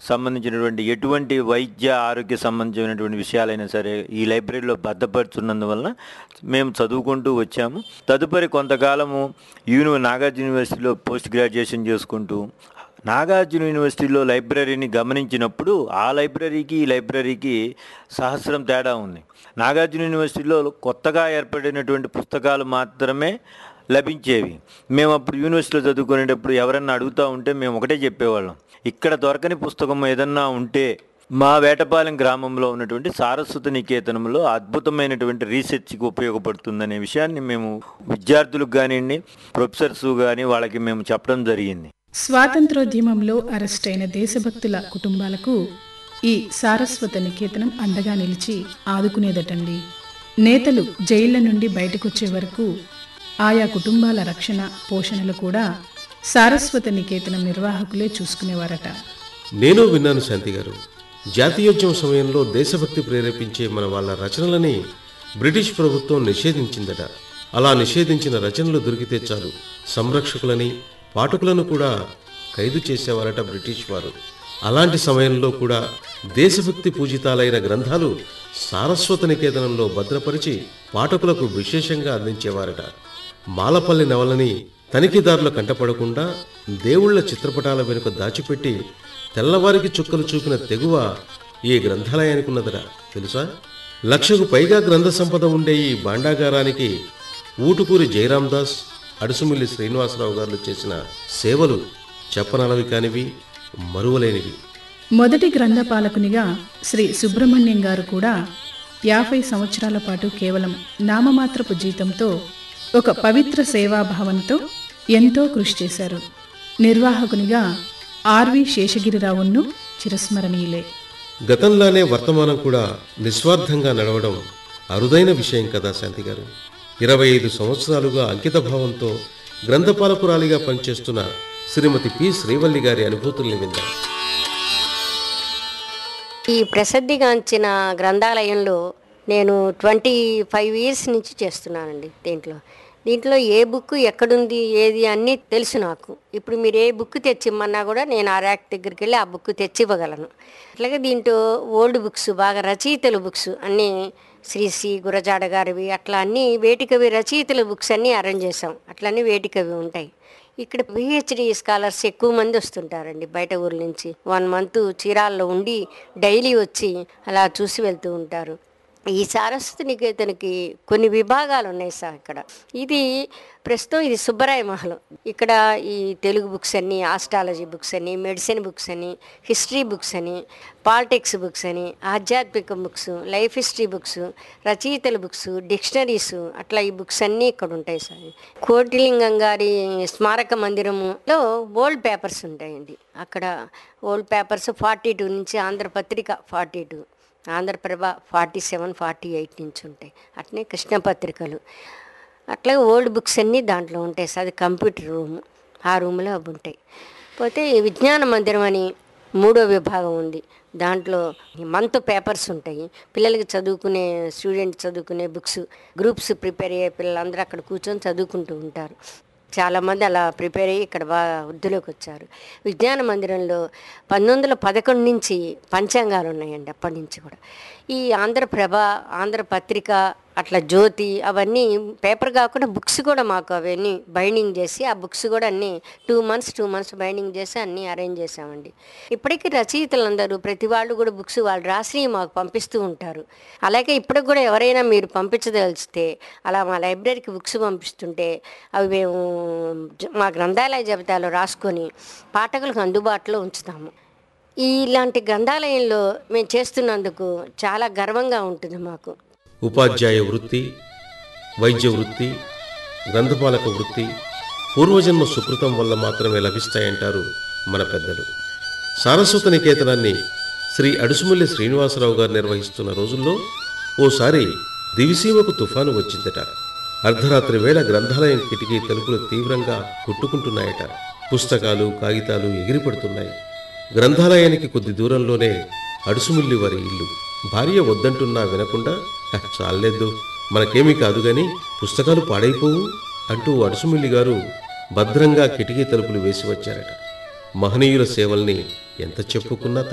సంబంధించినటువంటి ఎటువంటి వైద్య ఆరోగ్య సంబంధించినటువంటి విషయాలైనా సరే ఈ లైబ్రరీలో భద్రపరుచున్నందువలన మేము చదువుకుంటూ వచ్చాము తదుపరి కొంతకాలము యూని నాగార్జున యూనివర్సిటీలో పోస్ట్ గ్రాడ్యుయేషన్ చేసుకుంటూ నాగార్జున యూనివర్సిటీలో లైబ్రరీని గమనించినప్పుడు ఆ లైబ్రరీకి ఈ లైబ్రరీకి సహస్రం తేడా ఉంది నాగార్జున యూనివర్సిటీలో కొత్తగా ఏర్పడినటువంటి పుస్తకాలు మాత్రమే లభించేవి మేము అప్పుడు యూనివర్సిటీలో చదువుకునేటప్పుడు ఎవరన్నా అడుగుతూ ఉంటే మేము ఒకటే చెప్పేవాళ్ళం ఇక్కడ దొరకని పుస్తకం ఏదన్నా ఉంటే మా వేటపాలెం గ్రామంలో ఉన్నటువంటి సారస్వత నికేతనంలో అద్భుతమైనటువంటి రీసెర్చ్కి ఉపయోగపడుతుందనే విషయాన్ని మేము విద్యార్థులకు కానివ్వండి ప్రొఫెసర్స్ కానీ వాళ్ళకి మేము చెప్పడం జరిగింది స్వాతంత్రోద్యమంలో అరెస్ట్ అయిన దేశభక్తుల కుటుంబాలకు ఈ సారస్వత నికేతనం అండగా నిలిచి ఆదుకునేదటండి నేతలు జైళ్ల నుండి బయటకొచ్చే వరకు ఆయా కుటుంబాల రక్షణ పోషణలు కూడా సారస్వత నికేతనం నిర్వాహకులే చూసుకునేవారట నేను విన్నాను శాంతి గారు జాతీయోద్యమ సమయంలో దేశభక్తి ప్రేరేపించే మన వాళ్ళ రచనలని బ్రిటిష్ ప్రభుత్వం నిషేధించిందట అలా నిషేధించిన రచనలు దొరికితే చాలు సంరక్షకులని పాఠకులను కూడా ఖైదు చేసేవారట బ్రిటిష్ వారు అలాంటి సమయంలో కూడా దేశభక్తి పూజితాలైన గ్రంథాలు సారస్వత నికేతనంలో భద్రపరిచి పాఠకులకు విశేషంగా అందించేవారట మాలపల్లి నవలని తనిఖీదారుల కంటపడకుండా దేవుళ్ళ చిత్రపటాల వెనుక దాచిపెట్టి తెల్లవారికి చుక్కలు చూపిన తెగువ ఈ గ్రంథాలయానికి ఉన్నదట తెలుసా లక్షకు పైగా గ్రంథ సంపద ఉండే ఈ భాండాగారానికి ఊటుకూరి జయరాం దాస్ అడుసుమిల్లి శ్రీనివాసరావు గారు చేసిన సేవలు చెప్పనలవి కానివి మరువలేనివి మొదటి గ్రంథపాలకునిగా శ్రీ సుబ్రహ్మణ్యం గారు కూడా యాభై సంవత్సరాల పాటు కేవలం నామమాత్రపు జీతంతో ఒక పవిత్ర సేవాభావంతో ఎంతో కృషి చేశారు నిర్వాహకునిగా ఆర్వి శేషగిరిరావును చిరస్మరణీయులే గతంలానే వర్తమానం కూడా నిస్వార్థంగా నడవడం అరుదైన విషయం కదా శాంతి గారు ఇరవై ఐదు సంవత్సరాలుగా అంకితభావంతో గ్రంథపాలకురాలిగా పనిచేస్తున్న శ్రీమతి పి శ్రీవల్లి గారి అనుభూతుల్ని విందాం ఈ ప్రసిద్ధిగాంచిన గ్రంథాలయంలో నేను ట్వంటీ ఫైవ్ ఇయర్స్ నుంచి చేస్తున్నానండి దీంట్లో దీంట్లో ఏ బుక్ ఎక్కడుంది ఏది అన్నీ తెలుసు నాకు ఇప్పుడు మీరు ఏ బుక్ తెచ్చిమ్మన్నా కూడా నేను ఆ ర్యాక్ దగ్గరికి వెళ్ళి ఆ బుక్ తెచ్చి ఇవ్వగలను అట్లాగే దీంట్లో ఓల్డ్ బుక్స్ బాగా రచయితల బుక్స్ అన్నీ శ్రీ శ్రీ గురజాడ గారివి అట్లా అన్నీ వేటికవి రచయితల బుక్స్ అన్నీ అరేంజ్ చేసాం అట్లన్నీ వేటికవి ఉంటాయి ఇక్కడ పిహెచ్డి స్కాలర్స్ ఎక్కువ మంది వస్తుంటారండి బయట ఊర్ల నుంచి వన్ మంత్ చీరాల్లో ఉండి డైలీ వచ్చి అలా చూసి వెళ్తూ ఉంటారు ఈ సారస్వతి నికేతన్కి కొన్ని విభాగాలు ఉన్నాయి సార్ ఇక్కడ ఇది ప్రస్తుతం ఇది సుబ్బరాయ మహల్ ఇక్కడ ఈ తెలుగు బుక్స్ అని ఆస్ట్రాలజీ బుక్స్ అని మెడిసిన్ బుక్స్ అని హిస్టరీ బుక్స్ అని పాలిటిక్స్ బుక్స్ అని ఆధ్యాత్మిక బుక్స్ లైఫ్ హిస్టరీ బుక్స్ రచయితల బుక్స్ డిక్షనరీస్ అట్లా ఈ బుక్స్ అన్నీ ఇక్కడ ఉంటాయి సార్ కోటిలింగం గారి స్మారక మందిరములో ఓల్డ్ పేపర్స్ ఉంటాయండి అక్కడ ఓల్డ్ పేపర్స్ ఫార్టీ టూ నుంచి Andhrapatrika forty two Andhraprabha forty seven forty eight నుంచి ఉంటాయి అట్నే కృష్ణ పత్రికలు అట్లాగే ఓల్డ్ బుక్స్ అన్నీ దాంట్లో ఉంటాయి సార్ అది కంప్యూటర్ రూమ్ ఆ రూమ్లో అవి ఉంటాయి పోతే ఈ విజ్ఞాన మందిరం అని మూడో విభాగం ఉంది దాంట్లో మంత్ పేపర్స్ ఉంటాయి పిల్లలకి చదువుకునే స్టూడెంట్ చదువుకునే బుక్స్ గ్రూప్స్ ప్రిపేర్ అయ్యే పిల్లలందరూ అక్కడ కూర్చొని చదువుకుంటూ ఉంటారు చాలామంది అలా ప్రిపేర్ అయ్యి ఇక్కడ బాగా వృద్ధిలోకి వచ్చారు విజ్ఞాన మందిరంలో పంతొమ్మిది వందల పదకొండు నుంచి పంచాంగాలు ఉన్నాయండి అప్పటి నుంచి కూడా ఈ ఆంధ్రప్రభ ఆంధ్రపత్రిక అట్లా జ్యోతి అవన్నీ పేపర్ కాకుండా బుక్స్ కూడా మాకు అవన్నీ బైండింగ్ చేసి ఆ బుక్స్ కూడా అన్నీ two months two months binding చేసి అన్నీ అరేంజ్ చేసామండి ఇప్పటికీ రచయితలందరూ ప్రతి వాళ్ళు కూడా బుక్స్ వాళ్ళు రాసి మాకు పంపిస్తూ ఉంటారు అలాగే ఇప్పటికి కూడా ఎవరైనా మీరు పంపించదలిస్తే అలా మా లైబ్రరీకి బుక్స్ పంపిస్తుంటే అవి మేము జ- మా గ్రంథాలయ జాబితాలో రాసుకొని పాఠకులకు అందుబాటులో ఉంచుతాము ఈ ఇలాంటి గ్రంథాలయంలో మేము చేస్తున్నందుకు చాలా గర్వంగా ఉంటుంది మాకు ఉపాధ్యాయ వృత్తి వైద్య వృత్తి గ్రంథపాలక వృత్తి పూర్వజన్మ సుకృతం వల్ల మాత్రమే లభిస్తాయంటారు మన పెద్దలు సారస్వత నికేతనాన్ని శ్రీ అడుసుమల్లి శ్రీనివాసరావు గారు నిర్వహిస్తున్న రోజుల్లో ఓసారి దివిసీమకు తుఫాను వచ్చిందట అర్ధరాత్రి వేళ గ్రంథాలయం కిటికీ తలుపులు తీవ్రంగా కొట్టుకుంటున్నాయట పుస్తకాలు కాగితాలు ఎగిరిపడుతున్నాయి గ్రంథాలయానికి కొద్ది దూరంలోనే అడుసుమిల్లి వారి ఇల్లు భార్య వద్దంటున్నా వినకుండా "హ, చాలేదు మనకేమీ కాదు గాని పుస్తకాలు పాడైపోవు అంటూ అడుసుమిల్లి గారు భద్రంగా కిటికీ తలుపులు వేసి వచ్చారట మహనీయుల సేవల్ని ఎంత చెప్పుకున్నా